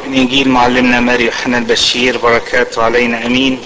من إنجيل معلمنا ماري يوحنا البشير بركاته علينا أمين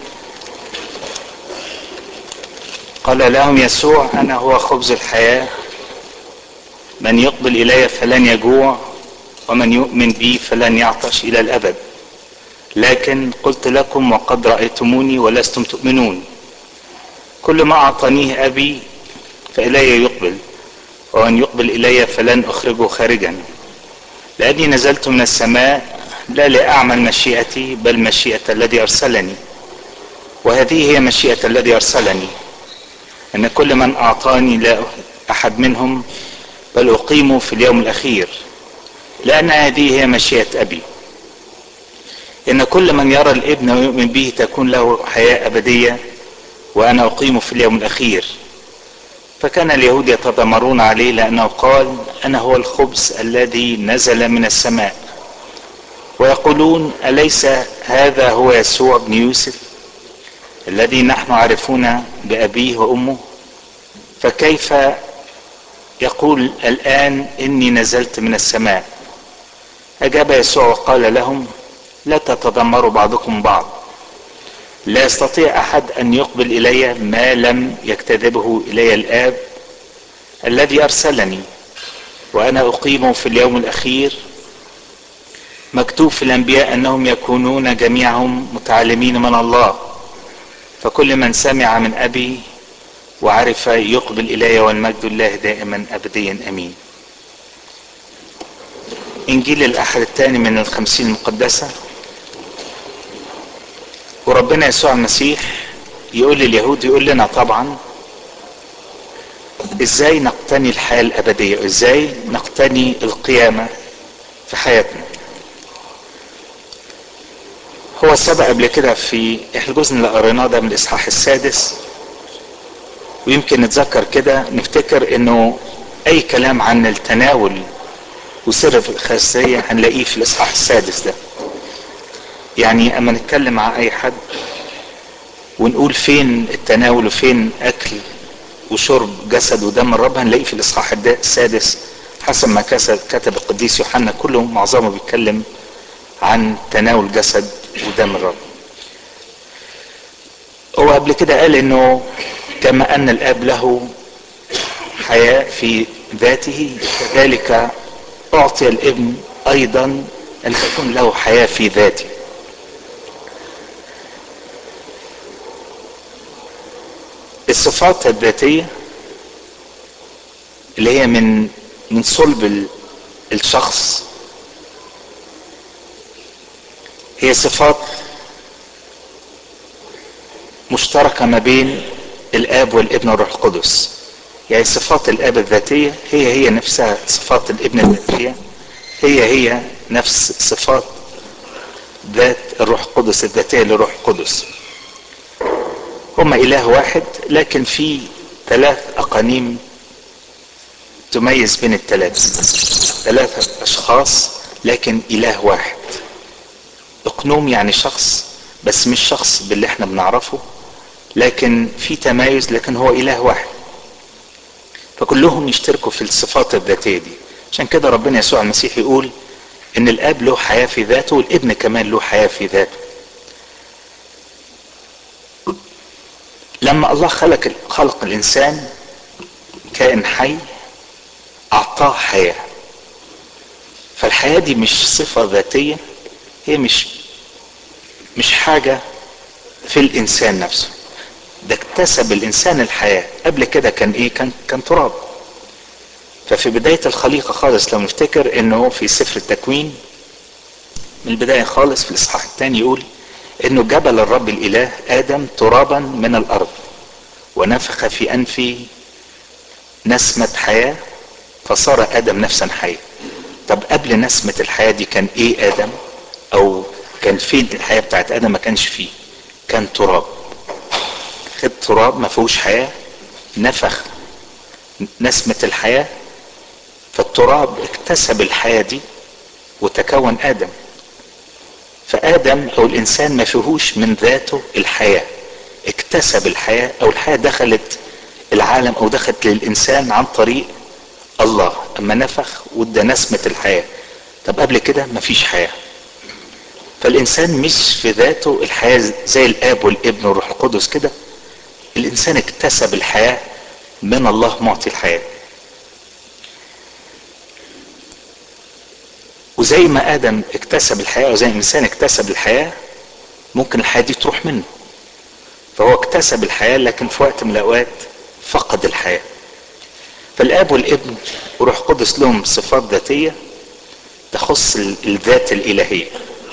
قال لهم يسوع أنا هو خبز الحياة من يقبل إلي فلن يجوع ومن يؤمن بي فلن يعطش إلى الأبد لكن قلت لكم وقد رأيتموني ولستم تؤمنون كل ما أعطانيه أبي فإلي يقبل ومن يقبل إلي فلن أخرجه خارجا لأني نزلت من السماء لا لأعمل مشيئتي بل مشيئة الذي أرسلني وهذه هي مشيئة الذي أرسلني أن كل من أعطاني لا أحد منهم بل أقيمه في اليوم الأخير لأن هذه هي مشيئة أبي إن كل من يرى الابن ويؤمن به تكون له حياة أبدية وأنا أقيمه في اليوم الأخير فكان اليهود يتذمرون عليه لأنه قال أنا هو الخبز الذي نزل من السماء ويقولون أليس هذا هو يسوع بن يوسف الذي نحن عارفون بأبيه وأمه فكيف يقول الآن إني نزلت من السماء أجاب يسوع وقال لهم لا تتذمروا بعضكم بعض لا يستطيع أحد أن يقبل إلي ما لم يكتذبه إلي الآب الذي أرسلني وأنا أقيمه في اليوم الأخير مكتوب في الأنبياء أنهم يكونون جميعهم متعلمين من الله فكل من سمع من أبي وعرف يقبل إلي والمجد الله دائما أبديا أمين إنجيل الأحد الثاني من الخمسين المقدسة وربنا يسوع المسيح يقول لليهود يقول لنا طبعا ازاي نقتني الحياة الأبدية ازاي نقتني القيامة في حياتنا هو سبق قبل كده في الجزء اللي قريناه ده من الإصحاح السادس ويمكن نتذكر كده نفتكر انه اي كلام عن التناول وسر في الخاصية هنلاقيه في الإصحاح السادس ده يعني اما نتكلم مع اي حد ونقول فين التناول وفين اكل وشرب جسد ودم الرب هنلاقيه في الاصحاح السادس حسب ما كتب القديس يوحنا كله معظمه بيتكلم عن تناول جسد ودم الرب هو قبل كده قال انه كما ان الاب له حياة في ذاته كذلك اعطي الابن ايضا ان تكون له حياة في ذاته الصفات الذاتية اللي هي من من صلب الشخص هي صفات مشتركة ما بين الاب والابن والروح القدس يعني صفات الاب الذاتية هي هي نفسها صفات الابن الذاتية هي هي نفس صفات ذات الروح القدس الذاتية للروح القدس هما اله واحد لكن في ثلاث اقانيم تميز بين الثلاثة ثلاثة اشخاص لكن اله واحد اقنوم يعني شخص بس مش شخص باللي احنا بنعرفه لكن في تمايز لكن هو اله واحد فكلهم يشتركوا في الصفات الذاتية دي عشان كده ربنا يسوع المسيح يقول ان الاب له حياة في ذاته والابن كمان له حياة في ذاته لما الله خلق خلق الانسان كائن حي اعطاه حياه فالحياه دي مش صفه ذاتيه هي مش مش حاجه في الانسان نفسه ده اكتسب الانسان الحياه قبل كده كان ايه كان كان تراب ففي بدايه الخليقه خالص لو نفتكر انه في سفر التكوين من البدايه خالص في الاصحاح الثاني يقول انه جبل الرب الاله ادم ترابا من الارض ونفخ في انفي نسمة حياة فصار ادم نفسا حية طب قبل نسمة الحياة دي كان ايه ادم او كان فين الحياة بتاعت ادم ما كانش فيه كان تراب خد تراب ما فيهوش حياة نفخ نسمة الحياة فالتراب اكتسب الحياة دي وتكون ادم فادم او الانسان ما فيهوش من ذاته الحياه اكتسب الحياه او الحياه دخلت العالم او دخلت للانسان عن طريق الله اما نفخ وادى نسمه الحياه طب قبل كده ما فيش حياه فالانسان مش في ذاته الحياه زي الاب والابن والروح القدس كده الانسان اكتسب الحياه من الله معطي الحياه وزي ما ادم اكتسب الحياه وزي ما الانسان اكتسب الحياه ممكن الحياه دي تروح منه فهو اكتسب الحياه لكن في وقت من الاوقات فقد الحياه فالاب والابن وروح قدس لهم صفات ذاتيه تخص الذات الالهيه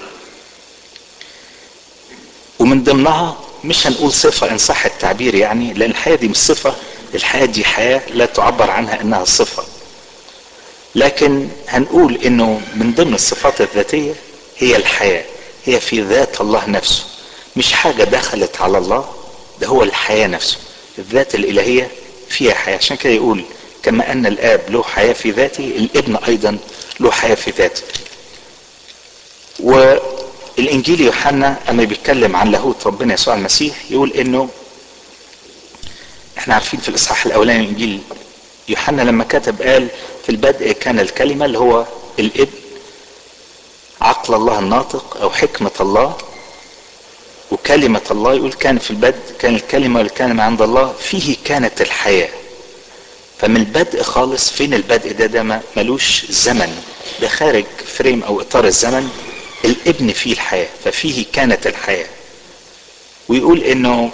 ومن ضمنها مش هنقول صفه ان صح التعبير يعني لان الحياه دي مش صفه الحياه دي حياه لا تعبر عنها انها صفه لكن هنقول انه من ضمن الصفات الذاتيه هي الحياه هي في ذات الله نفسه مش حاجه دخلت على الله ده هو الحياه نفسه الذات الالهيه فيها حياه عشان كده يقول كما ان الاب له حياه في ذاته الابن ايضا له حياه في ذاته والانجيل يوحنا اما بيتكلم عن لاهوت ربنا يسوع المسيح يقول انه احنا عارفين في الاصحاح الاولاني انجيل يوحنا لما كتب قال في البدء كان الكلمه اللي هو الابن عقل الله الناطق او حكمه الله وكلمه الله يقول كان في البدء كان الكلمه والكلمه عند الله فيه كانت الحياه فمن البدء خالص فين البدء ده ده ملوش زمن ده خارج فريم او اطار الزمن الابن فيه الحياه ففيه كانت الحياه ويقول انه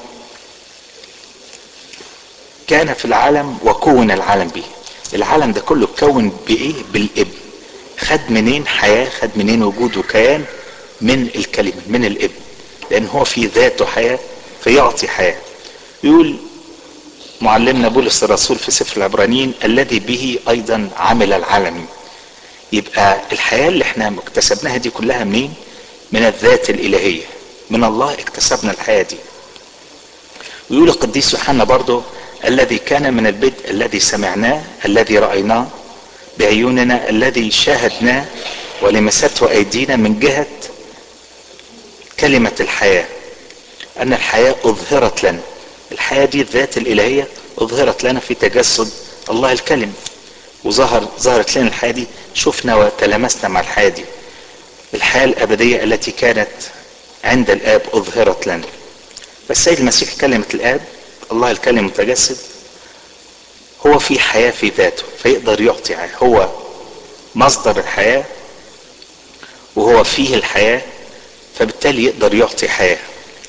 كان في العالم وكون العالم به العالم ده كله اتكون بايه بالابن خد منين حياه خد منين وجود وكيان من الكلمه من الابن لان هو في ذاته حياه فيعطي حياه يقول معلمنا بولس الرسول في سفر العبرانيين الذي به ايضا عمل العالم يبقى الحياه اللي احنا اكتسبناها دي كلها منين من الذات الالهيه من الله اكتسبنا الحياه دي ويقول القديس يوحنا برضه الذي كان من البدء الذي سمعناه الذي رايناه بعيوننا الذي شاهدناه ولمسته ايدينا من جهه كلمه الحياه ان الحياه اظهرت لنا الحياه دي الذات الالهيه اظهرت لنا في تجسد الله الكلمه وظهر ظهرت لنا الحياه دي شفنا وتلامسنا مع الحياه دي الحياه الابديه التي كانت عند الاب اظهرت لنا فالسيد المسيح كلمه الاب الله الكلمه متجسد هو في حياه في ذاته فيقدر يعطي حياه هو مصدر الحياه وهو فيه الحياه فبالتالي يقدر يعطي حياه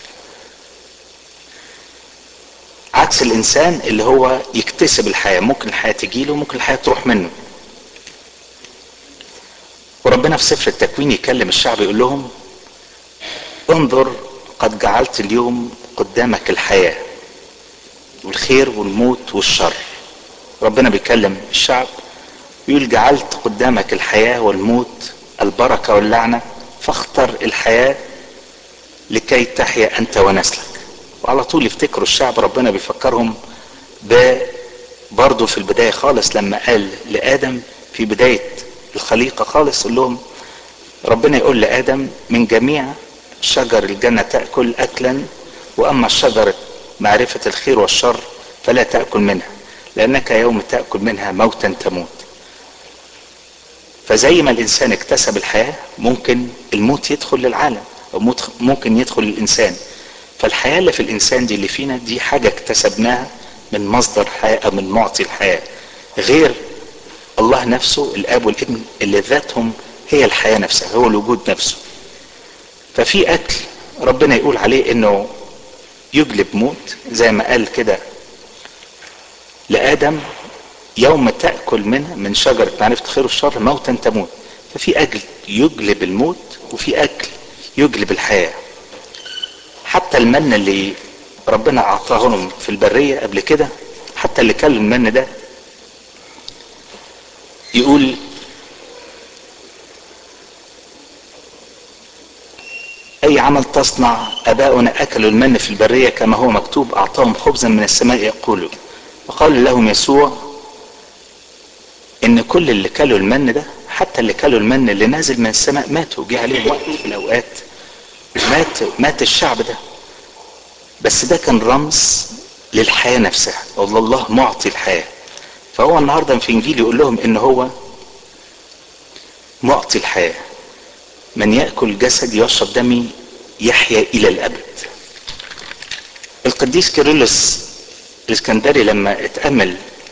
عكس الانسان اللي هو يكتسب الحياه ممكن الحياه تجيله ممكن الحياه تروح منه وربنا في سفر التكوين يكلم الشعب يقول لهم انظر قد جعلت اليوم قدامك الحياه والخير والموت والشر ربنا بيكلم الشعب يقول جعلت قدامك الحياه والموت البركه واللعنه فاختر الحياه لكي تحيا انت ونسلك وعلى طول يفتكروا الشعب ربنا بيفكرهم ب برضه في البدايه خالص لما قال لادم في بدايه الخليقه خالص قال لهم ربنا يقول لادم من جميع شجر الجنه تاكل اكلا واما شجره معرفه الخير والشر فلا تاكل منها لانك يوم تاكل منها موتا تموت فزي ما الانسان اكتسب الحياه ممكن الموت يدخل للعالم او ممكن يدخل للانسان فالحياه اللي في الانسان دي اللي فينا دي حاجه اكتسبناها من مصدر حياه او من معطي الحياه غير الله نفسه الاب والابن اللي ذاتهم هي الحياه نفسها هو الوجود نفسه ففي اكل ربنا يقول عليه انه يجلب موت زي ما قال كده لادم يوم تاكل منها من شجره معرفه الخير والشر موتا تموت ففي اكل يجلب الموت وفي اكل يجلب الحياه حتى المن اللي ربنا اعطاه لهم في البريه قبل كده حتى اللي كل المن ده يقول اي عمل تصنع اباؤنا اكلوا المن في البريه كما هو مكتوب اعطاهم خبزا من السماء ياكلوا وقال لهم يسوع ان كل اللي كلوا المن ده حتى اللي كلوا المن اللي نازل من السماء ماتوا جه عليهم وقت في الاوقات مات مات الشعب ده بس ده كان رمز للحياة نفسها والله الله معطي الحياة فهو النهاردة في انجيل يقول لهم ان هو معطي الحياة من ياكل جسدي ويشرب دمي يحيا الى الابد القديس كيرلس الاسكندري لما اتامل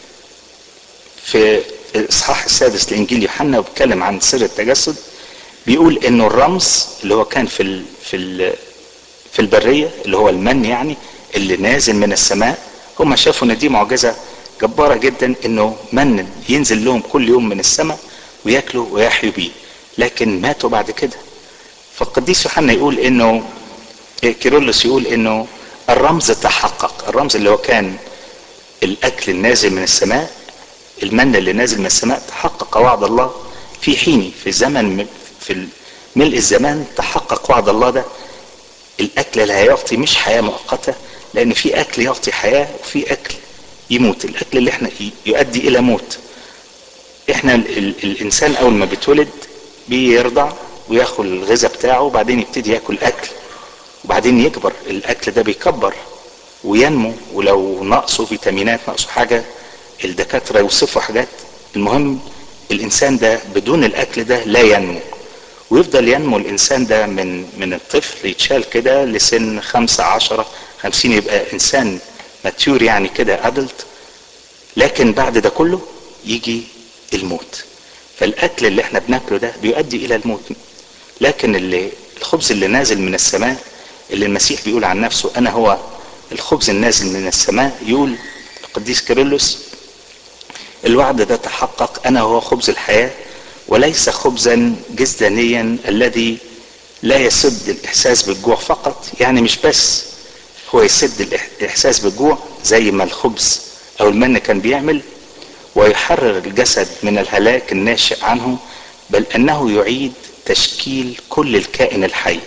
في الاصحاح السادس لانجيل يوحنا وبيتكلم عن سر التجسد بيقول انه الرمز اللي هو كان في ال في ال في البريه اللي هو المن يعني اللي نازل من السماء هم شافوا ان دي معجزه جباره جدا انه من ينزل لهم كل يوم من السماء وياكلوا ويحيوا بيه لكن ماتوا بعد كده فالقديس يوحنا يقول انه كيرلس يقول انه الرمز تحقق الرمز اللي هو كان الاكل النازل من السماء المن اللي نازل من السماء تحقق وعد الله في حين في زمن في ملء الزمان تحقق وعد الله ده الاكل اللي هيعطي مش حياه مؤقته لان في اكل يعطي حياه وفي اكل يموت الاكل اللي احنا يؤدي الى موت احنا ال ال الانسان اول ما بيتولد بيرضع وياخد الغذاء بتاعه وبعدين يبتدي ياكل اكل وبعدين يكبر الاكل ده بيكبر وينمو ولو نقصه فيتامينات نقصه حاجه الدكاتره يوصفوا حاجات المهم الانسان ده بدون الاكل ده لا ينمو ويفضل ينمو الانسان ده من من الطفل يتشال كده لسن خمسة عشرة خمسين يبقى انسان ماتيور يعني كده ادلت لكن بعد ده كله يجي الموت فالاكل اللي احنا بناكله ده بيؤدي الى الموت لكن اللي الخبز اللي نازل من السماء اللي المسيح بيقول عن نفسه انا هو الخبز النازل من السماء يقول القديس كيرلس الوعد ده تحقق انا هو خبز الحياه وليس خبزا جسدانيا الذي لا يسد الاحساس بالجوع فقط يعني مش بس هو يسد الاحساس بالجوع زي ما الخبز او المن كان بيعمل ويحرر الجسد من الهلاك الناشئ عنه بل انه يعيد تشكيل كل الكائن الحي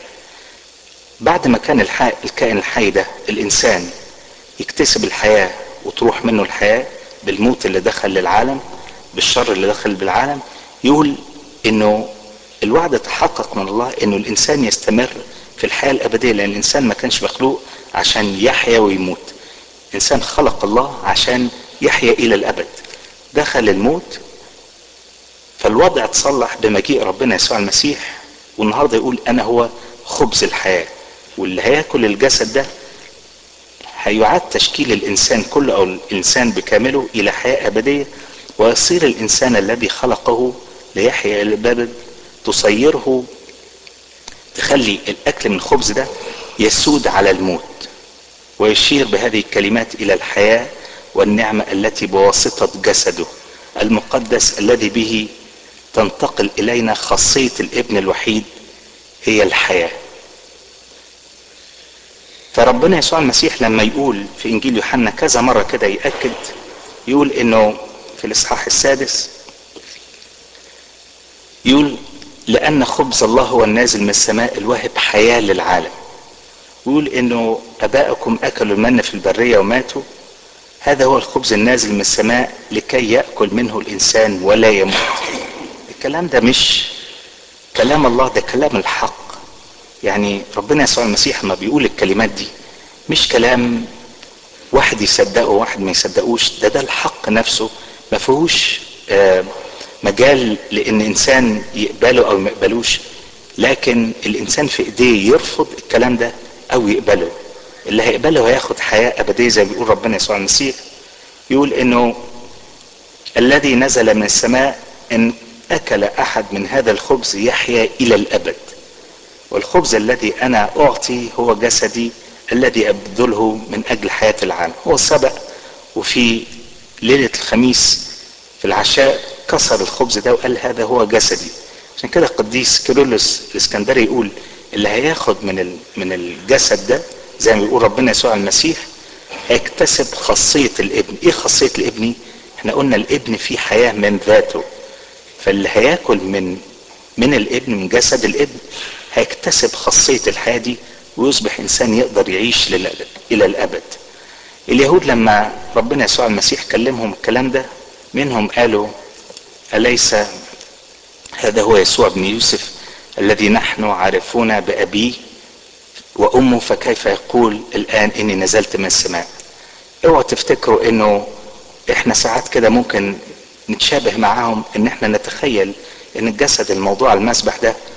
بعد ما كان الحي الكائن الحي ده الانسان يكتسب الحياه وتروح منه الحياه بالموت اللي دخل للعالم بالشر اللي دخل بالعالم يقول انه الوعد تحقق من الله انه الانسان يستمر في الحياه الابديه لان الانسان ما كانش مخلوق عشان يحيا ويموت انسان خلق الله عشان يحيا الى الابد دخل الموت فالوضع اتصلح بمجيء ربنا يسوع المسيح والنهارده يقول انا هو خبز الحياه واللي هياكل الجسد ده هيعاد تشكيل الانسان كله او الانسان بكامله الى حياه ابديه ويصير الانسان الذي خلقه ليحيا الابد تصيره تخلي الاكل من الخبز ده يسود على الموت ويشير بهذه الكلمات الى الحياه والنعمه التي بواسطه جسده المقدس الذي به تنتقل الينا خاصيه الابن الوحيد هي الحياه فربنا يسوع المسيح لما يقول في انجيل يوحنا كذا مره كده ياكد يقول انه في الاصحاح السادس يقول لان خبز الله هو النازل من السماء الواهب حياه للعالم ويقول انه اباءكم اكلوا المن في البريه وماتوا هذا هو الخبز النازل من السماء لكي ياكل منه الانسان ولا يموت الكلام ده مش كلام الله ده كلام الحق يعني ربنا يسوع المسيح ما بيقول الكلمات دي مش كلام واحد يصدقه وواحد ما يصدقوش ده ده الحق نفسه ما فيهوش آه مجال لان انسان يقبله او ما يقبلوش لكن الانسان في ايديه يرفض الكلام ده او يقبله اللي هيقبله هياخد حياه ابديه زي ما بيقول ربنا يسوع المسيح يقول انه الذي نزل من السماء ان اكل احد من هذا الخبز يحيا الى الابد والخبز الذي انا اعطي هو جسدي الذي ابذله من اجل حياه العالم هو سبق وفي ليله الخميس في العشاء كسر الخبز ده وقال هذا هو جسدي عشان كده القديس كيرلس الاسكندري يقول اللي هياخد من من الجسد ده زي ما بيقول ربنا يسوع المسيح هيكتسب خاصيه الابن ايه خاصيه الابن احنا قلنا الابن فيه حياه من ذاته فاللي هياكل من من الابن من جسد الابن هيكتسب خاصيه الحياه دي ويصبح انسان يقدر يعيش الى الابد اليهود لما ربنا يسوع المسيح كلمهم الكلام ده منهم قالوا اليس هذا هو يسوع بن يوسف الذي نحن عارفون بابيه وامه فكيف يقول الان اني نزلت من السماء اوعوا تفتكروا انه احنا ساعات كده ممكن نتشابه معاهم ان احنا نتخيل ان الجسد الموضوع المسبح ده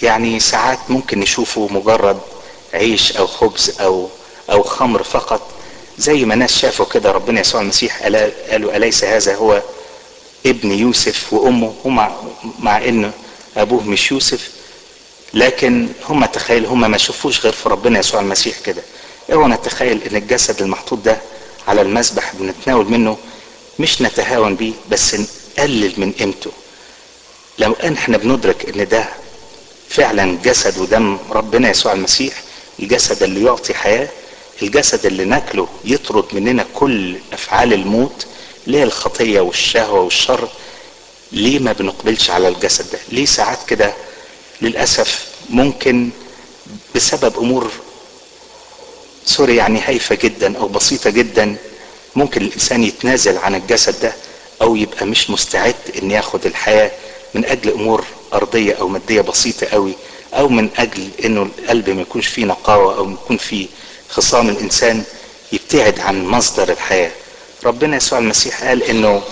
يعني ساعات ممكن نشوفه مجرد عيش او خبز او او خمر فقط زي ما ناس شافوا كده ربنا يسوع المسيح قالوا اليس هذا هو ابن يوسف وامه ومع مع ان ابوه مش يوسف لكن هم تخيل هم ما شافوش غير في ربنا يسوع المسيح كده اوعى نتخيل ان الجسد المحطوط ده على المذبح بنتناول منه مش نتهاون بيه بس نقلل من قيمته لو ان احنا بندرك ان ده فعلا جسد ودم ربنا يسوع المسيح الجسد اللي يعطي حياه الجسد اللي ناكله يطرد مننا كل افعال الموت اللي هي الخطيه والشهوه والشر ليه ما بنقبلش على الجسد ده ليه ساعات كده للاسف ممكن بسبب امور سوري يعني هايفه جدا او بسيطه جدا ممكن الانسان يتنازل عن الجسد ده او يبقى مش مستعد ان ياخد الحياه من اجل امور ارضيه او ماديه بسيطه قوي او من اجل انه القلب ما يكونش فيه نقاوه او يكون فيه خصام الانسان يبتعد عن مصدر الحياه ربنا يسوع المسيح قال انه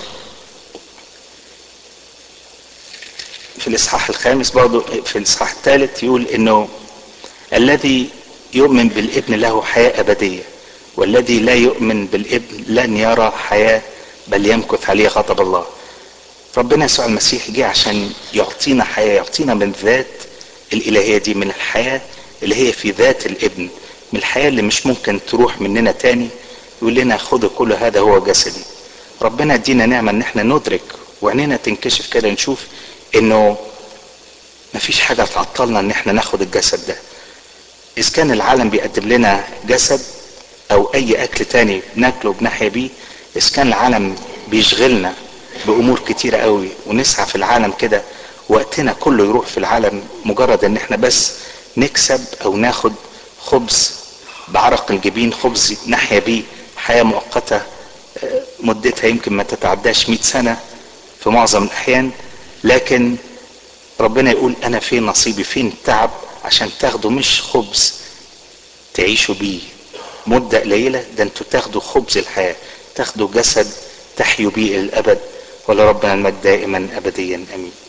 في الاصحاح الخامس برضه في الاصحاح الثالث يقول انه الذي يؤمن بالابن له حياه ابديه والذي لا يؤمن بالابن لن يرى حياه بل يمكث عليه غضب الله ربنا يسوع المسيح جه عشان يعطينا حياه يعطينا من ذات الالهيه دي من الحياه اللي هي في ذات الابن من الحياه اللي مش ممكن تروح مننا تاني يقول لنا خذوا كل هذا هو جسدي ربنا ادينا نعمه ان احنا ندرك وعينينا تنكشف كده نشوف انه مفيش حاجه تعطلنا ان احنا ناخد الجسد ده اذا كان العالم بيقدم لنا جسد او اي اكل تاني بناكله بنحيا بيه اذا كان العالم بيشغلنا بامور كتيرة قوي ونسعى في العالم كده وقتنا كله يروح في العالم مجرد ان احنا بس نكسب او ناخد خبز بعرق الجبين خبز نحيا بيه حياة مؤقتة مدتها يمكن ما تتعداش مئة سنة في معظم الأحيان لكن ربنا يقول أنا فين نصيبي فين التعب عشان تاخدوا مش خبز تعيشوا بيه مدة قليلة ده انتوا تاخدوا خبز الحياة تاخدوا جسد تحيوا بيه الأبد ولربنا المجد دائما أبديا أمين